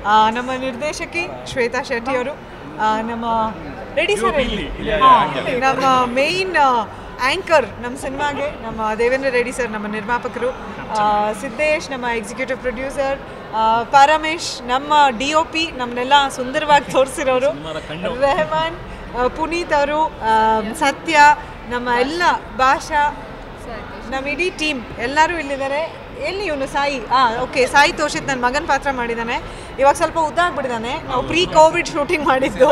ಆ, ನಮ್ಮ ನಿರ್ದೇಶಕಿ ಶ್ವೇತಾ ಶೆಟ್ಟಿ ಅವರು ಆ, ನಮ್ಮ ರೆಡಿ ಸರ್ ನಮ್ಮ ಮೇಯ್ನ್ ಆ್ಯಂಕರ್ ನಮ್ಮ ಸಿನಿಮಾಗೆ ನಮ್ಮ ದೇವೇಂದ್ರ ರೆಡ್ಡಿ ಸರ್ ನಮ್ಮ ನಿರ್ಮಾಪಕರು ಆ, ಸಿದ್ದೇಶ್ ನಮ್ಮ ಎಕ್ಸಿಕ್ಯೂಟಿವ್ ಪ್ರೊಡ್ಯೂಸರ್ ಪಾರಮೇಶ್ ನಮ್ಮ ಡಿ ಒ ಪಿ ನಮ್ಮನ್ನೆಲ್ಲ ಸುಂದರವಾಗಿ ತೋರಿಸಿರೋರು ರೆಹಮಾನ್ ಆ, ಪುನೀತ್ ಅವರು ಆ, ಸತ್ಯ ನಮ್ಮ ಎಲ್ಲ ಭಾಷಾ ನಮ್ಮ ಇಡೀ ಟೀಮ್ ಎಲ್ಲರೂ ಇಲ್ಲಿದ್ದಾರೆ ಎಲ್ಲಿ ಇವನು ಸಾಯಿ ಹಾಂ ಓಕೆ ಸಾಯಿ ತೋಷಿತ್ ನನ್ನ ಮಗನ ಪಾತ್ರ ಮಾಡಿದ್ದಾನೆ ಇವಾಗ ಸ್ವಲ್ಪ ಉದ್ದ ಆಗ್ಬಿಟ್ಟಿದ್ದಾನೆ ನಾವು ಪ್ರೀ ಕೋವಿಡ್ ಶೂಟಿಂಗ್ ಮಾಡಿದ್ದು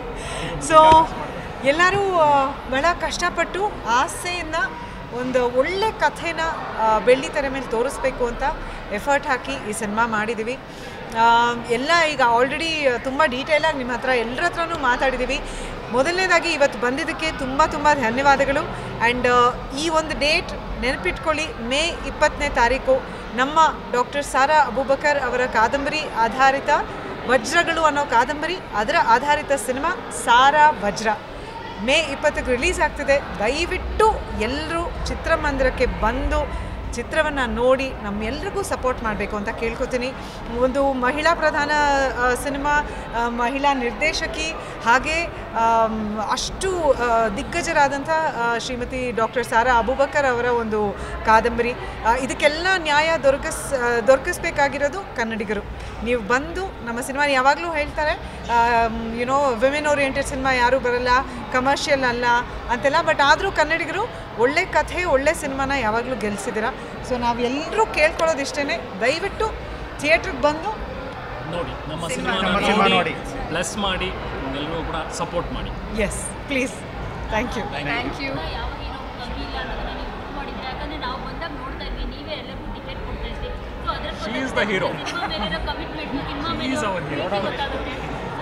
ಸೊ ಎಲ್ಲರೂ ಆ, ಬಹಳ ಕಷ್ಟಪಟ್ಟು ಆಸೆಯಿಂದ ಒಂದು ಒಳ್ಳೆ ಕಥೆನ ಆ, ಬೆಳ್ಳಿ ತೆರೆ ಮೇಲೆ ತೋರಿಸ್ಬೇಕು ಅಂತ ಎಫರ್ಟ್ ಹಾಕಿ ಈ ಸಿನಿಮಾ ಮಾಡಿದ್ದೀವಿ ಆ, ಎಲ್ಲ ಈಗ ಆಲ್ರೆಡಿ ತುಂಬ ಡೀಟೇಲಾಗಿ ನಿಮ್ಮ ಹತ್ರ ಎಲ್ಲರ ಹತ್ರನೂ ಮಾತಾಡಿದ್ದೀವಿ ಮೊದಲನೇದಾಗಿ ಇವತ್ತು ಬಂದಿದ್ದಕ್ಕೆ ತುಂಬ ತುಂಬ ಧನ್ಯವಾದಗಳು ಆ್ಯಂಡ್ ಈ ಒಂದು ಡೇಟ್ ನೆನಪಿಟ್ಕೊಳ್ಳಿ ಮೇ ಇಪ್ಪತ್ತನೇ ತಾರೀಕು ನಮ್ಮ ಡಾಕ್ಟರ್ ಸಾರಾ ಅಬೂಬಕರ್ ಅವರ ಕಾದಂಬರಿ ಆಧಾರಿತ ವಜ್ರಗಳು ಅನ್ನೋ ಕಾದಂಬರಿ ಅದರ ಆಧಾರಿತ ಸಿನಿಮಾ ಸಾರಾ ವಜ್ರ ಮೇ ಇಪ್ಪತ್ತಕ್ಕೆ ರಿಲೀಸ್ ಆಗ್ತಿದೆ ದಯವಿಟ್ಟು ಎಲ್ಲರೂ ಚಿತ್ರಮಂದಿರಕ್ಕೆ ಬಂದು ಚಿತ್ರವನ್ನು ನೋಡಿ ನಮ್ಮೆಲ್ರಿಗೂ ಸಪೋರ್ಟ್ ಮಾಡಬೇಕು ಅಂತ ಕೇಳ್ಕೊತೀನಿ ಒಂದು ಮಹಿಳಾ ಪ್ರಧಾನ ಆ, ಸಿನಿಮಾ ಆ, ಮಹಿಳಾ ನಿರ್ದೇಶಕಿ ಹಾಗೆ ಆಮ್, ಅಷ್ಟು ಆ, ದಿಗ್ಗಜರಾದಂಥ ಆ, ಶ್ರೀಮತಿ ಡಾಕ್ಟರ್ ಸಾರಾ ಅಬೂಬಕರ್ ಅವರ ಒಂದು ಕಾದಂಬರಿ ಆ, ಇದಕ್ಕೆಲ್ಲ ನ್ಯಾಯ ದೊರಕಿಸ್ ಆ, ದೊರಕಿಸ್ಬೇಕಾಗಿರೋದು ಕನ್ನಡಿಗರು ನೀವು ಬಂದು ನಮ್ಮ ಸಿನಿಮಾ ಯಾವಾಗಲೂ ಹೇಳ್ತಾರೆ ಯುನೋ ವಿಮೆನ್ ಓರಿಯೆಂಟೆಡ್ ಸಿನಿಮಾ ಯಾರೂ ಬರಲ್ಲ ಕಮರ್ಷಿಯಲ್ ಅಲ್ಲ ಅಂತೆಲ್ಲ ಬಟ್ ಆದರೂ ಕನ್ನಡಿಗರು ಒಳ್ಳೆ ಕಥೆ ಒಳ್ಳೆ ಸಿನಿಮಾನ ಯಾವಾಗಲೂ ಗೆಲ್ಲಿಸಿದ್ದೀರಾ ಸೊ ನಾವು ಎಲ್ಲರೂ ಕೇಳ್ಕೊಳ್ಳೋದಿಷ್ಟೇ ದಯವಿಟ್ಟು ಥಿಯೇಟ್ರಿಗೆ ಬಂದು ನೋಡಿ ನಮ್ಮ ಸಿನಿಮಾ ಸಿನಿಮಾ ನೋಡಿ. ನೋಡಿ ಪ್ಲಸ್ ಮಾಡಿ ಎಲ್ಲರೂ ಕೂಡ ಸಪೋರ್ಟ್ ಮಾಡಿ yes please thank you thank you ಯಾವ ಹೀರೋ ಕಮ್ಮಿ ಇಲ್ಲ ಅನ್ನೋದನ್ನ ನೀವು ಪ್ರೂವ್ ಮಾಡಿದ್ರೆ ಯಾಕಂದ್ರೆ ನಾವು ಬಂದಾಗ ನೋಡ್ತಾ ಇದ್ವಿ ನೀವೇ ಎಲ್ಲರಿಗೂ ಟಿಕೆಟ್ ಕೊಡ್ತಾ ಇದ್ರಿ ಸೊ ಅದ್ರ She is the hero. ಸಿನಿಮಾ ಮೇಲಿರೋ ಕಮಿಟ್ಮೆಂಟ್ ಸಿನಿಮಾ She ಮೇಲೆ is our hero. ಪ್ರೀತಿ ಗೊತ್ತಾಗುತ್ತೆ So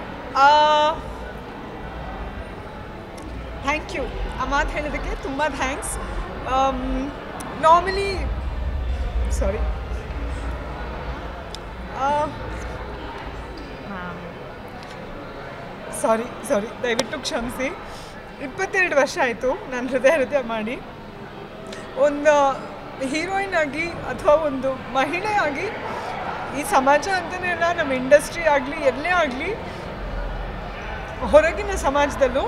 ಅದ್ರ ಬಗ್ಗೆ ಥ್ಯಾಂಕ್ ಯು ಆ ಮಾತು ಹೇಳಿದ್ದಕ್ಕೆ ತುಂಬ ಥ್ಯಾಂಕ್ಸ್ ನಾರ್ಮಲಿ ಸಾರಿ ಸಾರಿ ಸಾರಿ ದಯವಿಟ್ಟು ಕ್ಷಮಿಸಿ ಇಪ್ಪತ್ತೆರಡು ವರ್ಷ ಆಯಿತು ನಾನು ಹೃದಯ ಹೃದಯ ಮಾಡಿ ಒಂದು ಹೀರೋಯಿನ್ ಆಗಿ ಅಥವಾ ಒಂದು ಮಹಿಳೆ ಆಗಿ ಈ ಸಮಾಜ ಅಂತಲೇ ಅಲ್ಲ ನಮ್ಮ ಇಂಡಸ್ಟ್ರಿ ಆಗಲಿ ಎಲ್ಲೇ ಆಗಲಿ ಹೊರಗಿನ ಸಮಾಜದಲ್ಲೂ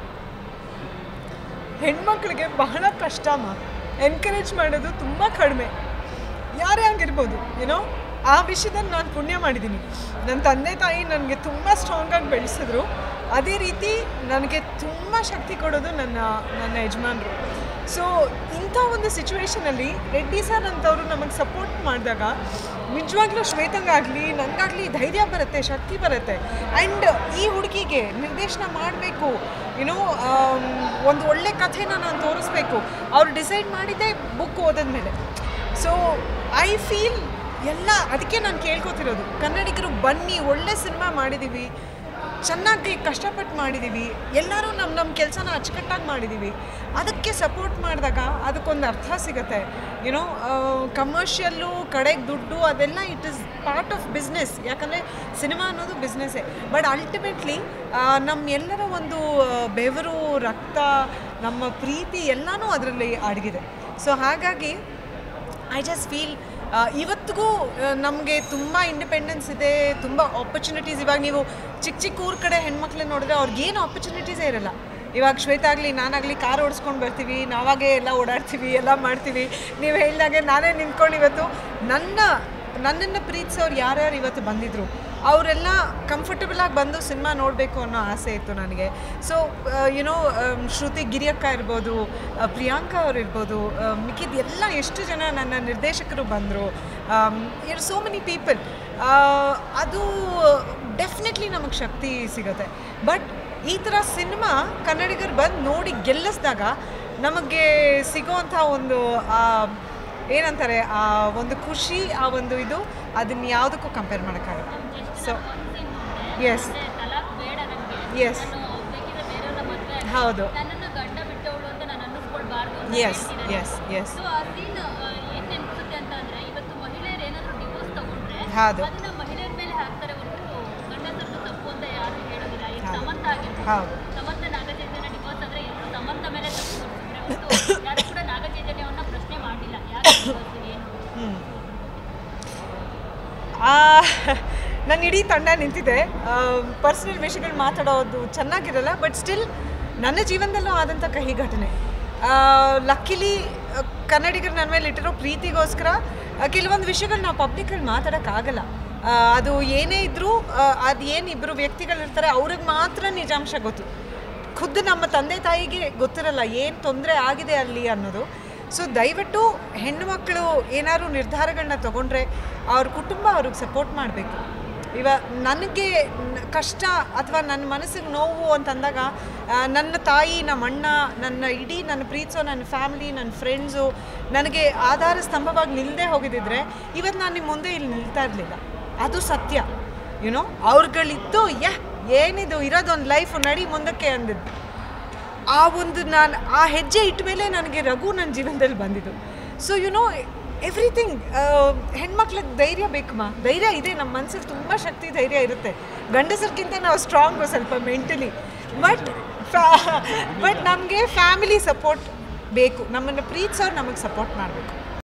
ಹೆಣ್ಮಕ್ಳಿಗೆ ಬಹಳ ಕಷ್ಟ ಮಾ ಎನ್ಕರೇಜ್ ಮಾಡೋದು ತುಂಬ ಕಡಿಮೆ ಯಾರೇ ಆಗಿರ್ಬೋದು ಏನೋ ಆ ವಿಷಯದಲ್ಲಿ ನಾನು ಪುಣ್ಯ ಮಾಡಿದ್ದೀನಿ ನನ್ನ ತಂದೆ ತಾಯಿ ನನಗೆ ತುಂಬ ಸ್ಟ್ರಾಂಗಾಗಿ ಬೆಳೆಸಿದ್ರು ಅದೇ ರೀತಿ ನನಗೆ ತುಂಬ ಶಕ್ತಿ ಕೊಡೋದು ನನ್ನ ನನ್ನ ಯಜಮಾನರು ಸೊ ಇಂಥ ಒಂದು ಸಿಚುವೇಶನಲ್ಲಿ ರೆಡ್ಡಿ ಸರ್ ಅಂತವರು ನಮಗೆ ಸಪೋರ್ಟ್ ಮಾಡಿದಾಗ ನಿಜವಾಗ್ಲೂ ಶ್ವೇತಂಗಾಗಲಿ ನನಗಾಗಲಿ ಧೈರ್ಯ ಬರುತ್ತೆ ಶಕ್ತಿ ಬರುತ್ತೆ ಆ್ಯಂಡ್ ಈ ಹುಡುಗಿಗೆ ನಿರ್ದೇಶನ ಮಾಡಬೇಕು ಏನೋ ಒಂದು ಒಳ್ಳೆ ಕಥೆನ ನಾನು ತೋರಿಸ್ಬೇಕು ಅವ್ರು ಡಿಸೈಡ್ ಮಾಡಿದ್ದೆ ಬುಕ್ ಓದಿದ್ಮೇಲೆ ಸೊ ಐ ಫೀಲ್ ಎಲ್ಲ ಅದಕ್ಕೆ ನಾನು ಕೇಳ್ಕೊತಿರೋದು ಕನ್ನಡಿಗರು ಬನ್ನಿ ಒಳ್ಳೆ ಸಿನಿಮಾ ಮಾಡಿದ್ದೀವಿ ಚೆನ್ನಾಗಿ ಕಷ್ಟಪಟ್ಟು ಮಾಡಿದ್ದೀವಿ ಎಲ್ಲರೂ ನಮ್ಮ ನಮ್ಮ ಕೆಲಸನ ಅಚ್ಚುಕಟ್ಟಾಗಿ ಮಾಡಿದ್ದೀವಿ ಅದಕ್ಕೆ ಸಪೋರ್ಟ್ ಮಾಡಿದಾಗ ಅದಕ್ಕೊಂದು ಅರ್ಥ ಸಿಗುತ್ತೆ ಯುನೋ ಕಮರ್ಷಿಯಲ್ಲು ಕಡೆಗೆ ದುಡ್ಡು ಅದೆಲ್ಲ it is part of business ಯಾಕಂದರೆ ಸಿನಿಮಾ ಅನ್ನೋದು ಬಿಸ್ನೆಸ್ಸೇ ಬಟ್ ಅಲ್ಟಿಮೇಟ್ಲಿ ನಮ್ಮ ಎಲ್ಲರ ಒಂದು ಆ, ಬೆವರು ರಕ್ತ ನಮ್ಮ ಪ್ರೀತಿ ಎಲ್ಲನೂ ಅದರಲ್ಲಿ ಅಡಗಿದೆ ಸೊ ಹಾಗಾಗಿ ಐ ಜಸ್ಟ್ ಫೀಲ್ ಇವತ್ತಿಗೂ ನಮಗೆ ತುಂಬ ಇಂಡಿಪೆಂಡೆನ್ಸ್ ಇದೆ ತುಂಬ ಆಪರ್ಚುನಿಟೀಸ್ ಇವಾಗ ನೀವು ಚಿಕ್ಕ ಚಿಕ್ಕ ಊರ ಕಡೆ ಹೆಣ್ಮಕ್ಳನ್ನ ನೋಡಿದ್ರೆ ಅವ್ರಿಗೇನು ಆಪರ್ಚುನಿಟೀಸೇ ಇರಲ್ಲ ಇವಾಗ ಶ್ವೇತಾ ಆಗಲಿ ನಾನಾಗಲಿ ಕಾರ್ ಓಡಿಸ್ಕೊಂಡು ಬರ್ತೀವಿ ನಾವಾಗೇ ಎಲ್ಲ ಓಡಾಡ್ತೀವಿ ಎಲ್ಲ ಮಾಡ್ತೀವಿ ನೀವು ಹೇಳಿದಾಗೆ ನಾನೇ ನಿಂತ್ಕೊಂಡು ಇವತ್ತು ನನ್ನ ನನ್ನನ್ನು ಪ್ರೀತಿಸೋರು ಯಾರ್ಯಾರು ಇವತ್ತು ಬಂದಿದ್ರು ಅವರೆಲ್ಲ ಕಂಫರ್ಟಬಲ್ ಆಗಿ ಬಂದು ಸಿನಿಮಾ ನೋಡಬೇಕು ಅನ್ನೋ ಆಸೆ ಇತ್ತು ನನಗೆ ಸೊ ಯುನೋ ಶ್ರುತಿ ಗಿರಿಯಕ್ಕ ಇರ್ಬೋದು ಆ, ಪ್ರಿಯಾಂಕಾ ಅವ್ರು ಇರ್ಬೋದು ಆ, ಮಿಕ್ಕಿದ ಎಲ್ಲ ಎಷ್ಟು ಜನ ನನ್ನ ನಿರ್ದೇಶಕರು ಬಂದರು ಇರ್ ಸೋ ಮೆನಿ ಪೀಪಲ್ ಅದು ಡೆಫಿನೆಟ್ಲಿ ನಮಗೆ ಶಕ್ತಿ ಸಿಗುತ್ತೆ ಬಟ್ ಈ ಥರ ಸಿನಿಮಾ ಕನ್ನಡಿಗರು ಬಂದು ನೋಡಿ ಗೆಲ್ಲಿಸಿದಾಗ ನಮಗೆ ಸಿಗೋವಂಥ ಒಂದು ಆ, ಏನಂತಾರೆ ಆ ಒಂದು ಖುಷಿ ಆ ಒಂದು ಇದು ಅದನ್ನ ಯಾವುದಕ್ಕೂ ಕಂಪೇರ್ ಮಾಡೋಕ್ಕಾಗಲ್ಲ ಸೊ ಎಸ್ ತಲಾಕ್ ಬೇಡ ನನಗೆ Yes. ನಾನು ಬೇಕಿದ್ರೆ ಬೇರೆಯವ್ರ ಮದುವೆ ಆಗಿ ಹೌದು ನನ್ನನ್ನು ಗಂಡ ಬಿಟ್ಟವಳು ಅಂತ ನಾನು ಅನ್ನಿಸ್ಕೊಳ್ಬಾರ್ದು ಅಂತ ಎಸ್ ಹೇಳ್ತಿದ್ದಾರೆ. ಎಸ್ ಎಸ್ ಸೊ ಆ ಸೀನ್ ಏನ್ ನೆನ್ಸುತ್ತೆ ಅಂತ ಅಂದ್ರೆ ಇವತ್ತು ಮಹಿಳೆಯರು ಏನಾದ್ರು ಡಿವೋರ್ಸ್ ತಗೊಂಡ್ರೆ ಹೌದು. ಅದನ್ನ ಮಹಿಳೆಯರ ಮೇಲೆ ಹಾಕ್ತಾರೆ ಹೊರತು ಗಂಡಸರದ್ದು ತಪ್ಪು ಅಂತ ಯಾರು ಹೇಳೋದಿಲ್ಲ ಈಗ ಹೌದು. ಸಮಂತ ಆಗಿರ್ಬೋದು ಹೌದು. ಸಮಂತ ನಾಗಚೈತನ್ಯ ಡಿವೋರ್ಸ್ ಆದ್ರೆ ಎಲ್ಲರೂ ಸಮಂತ ಮೇಲೆ ತಪ್ಪು ತೋರಿಸಿದ್ರೆ ಹೊರತು ಯಾರು ಕೂಡ ನಾಗಚೈತನ್ಯವನ್ನ ಪ್ರಶ್ನೆ ಮಾಡಿಲ್ಲ ಯಾಕೆ divorce ಏನು ಹ್ಞೂ ನನ್ನ ಇಡೀ ತಂಡ ನಿಂತಿದೆ ಪರ್ಸ್ನಲ್ ವಿಷಯಗಳು ಮಾತಾಡೋದು ಚೆನ್ನಾಗಿರಲ್ಲ ಬಟ್ ಸ್ಟಿಲ್ ನನ್ನ ಜೀವನದಲ್ಲೂ ಆದಂಥ ಕಹಿ ಘಟನೆ ಲಕ್ಕಿಲಿ ಕನ್ನಡಿಗರು ನನ್ನ ಮೇಲೆ ಇಟ್ಟಿರೋ ಪ್ರೀತಿಗೋಸ್ಕರ ಆ, ಕೆಲವೊಂದು ವಿಷಯಗಳು ನಾವು ಪಬ್ಲಿಕಲ್ಲಿ ಮಾತಾಡೋಕ್ಕಾಗಲ್ಲ ಆ, ಅದು ಏನೇ ಇದ್ದರೂ ಅದು ಏನು ಇಬ್ಬರು ವ್ಯಕ್ತಿಗಳಿರ್ತಾರೆ ಅವ್ರಿಗೆ ಮಾತ್ರ ನಿಜಾಂಶ ಗೊತ್ತು ಖುದ್ದು ನಮ್ಮ ತಂದೆ ತಾಯಿಗೆ ಗೊತ್ತಿರಲ್ಲ ಏನು ತೊಂದರೆ ಆಗಿದೆ ಅಲ್ಲಿ ಅನ್ನೋದು ಸೊ ದಯವಿಟ್ಟು ಹೆಣ್ಣುಮಕ್ಕಳು ಏನಾದ್ರು ನಿರ್ಧಾರಗಳನ್ನ ತಗೊಂಡ್ರೆ ಅವ್ರ ಕುಟುಂಬ ಅವ್ರಿಗೆ ಸಪೋರ್ಟ್ ಮಾಡಬೇಕು ಇವ ನನಗೆ ನ- ಕಷ್ಟ ಅಥವಾ ನನ್ನ ಮನಸ್ಸಿಗೆ ನೋವು ಅಂತಂದಾಗ ಆ, ನನ್ನ ತಾಯಿ ನಮ್ಮ ಅಣ್ಣ ನನ್ನ ಇಡೀ ನನ್ನ ಪ್ರೀತಿಸೋ ನನ್ನ ಫ್ಯಾಮಿಲಿ ನನ್ನ ಫ್ರೆಂಡ್ಸು ನನಗೆ ಆಧಾರ ಸ್ತಂಭವಾಗಿ ನಿಲ್ಲದೆ ಹೋಗಿದ್ದಿದ್ರೆ ಇವತ್ತು ನಾನು ನಿಮ್ಮ ಮುಂದೆ ಇಲ್ಲಿ ನಿಲ್ತಾ ಇರಲಿಲ್ಲ ಅದು ಸತ್ಯ ಯುನೋ ಅವ್ರುಗಳಿದ್ದು ಯಾ ಏನಿದು ಇರೋದೊಂದು ಲೈಫು ನಡಿ ಮುಂದಕ್ಕೆ ಅಂದಿದ್ದು ಆ ಒಂದು ನಾನು ಆ ಹೆಜ್ಜೆ ಇಟ್ಟ ಮೇಲೆ ನನಗೆ ರಘು ನನ್ನ ಜೀವನದಲ್ಲಿ ಬಂದಿದ್ದು ಸೊ ಯು ನೋ ಎವ್ರಿಥಿಂಗ್ ಹೆಣ್ಮಕ್ಳಿಗೆ ಧೈರ್ಯ ಬೇಕಮ್ಮ ಧೈರ್ಯ ಇದೆ ನಮ್ಮ ಮನಸ್ಸಲ್ಲಿ ತುಂಬ ಶಕ್ತಿ ಧೈರ್ಯ ಇರುತ್ತೆ ಗಂಡಸರ್ಗಿಂತ ನಾವು ಸ್ಟ್ರಾಂಗು ಸ್ವಲ್ಪ ಮೆಂಟಲಿ ಬಟ್ ಬಟ್ ನಮಗೆ ಫ್ಯಾಮಿಲಿ ಸಪೋರ್ಟ್ ಬೇಕು ನಮ್ಮನ್ನು ಪ್ರೀತಿಸೋರು ನಮಗೆ ಸಪೋರ್ಟ್ ಮಾಡಬೇಕು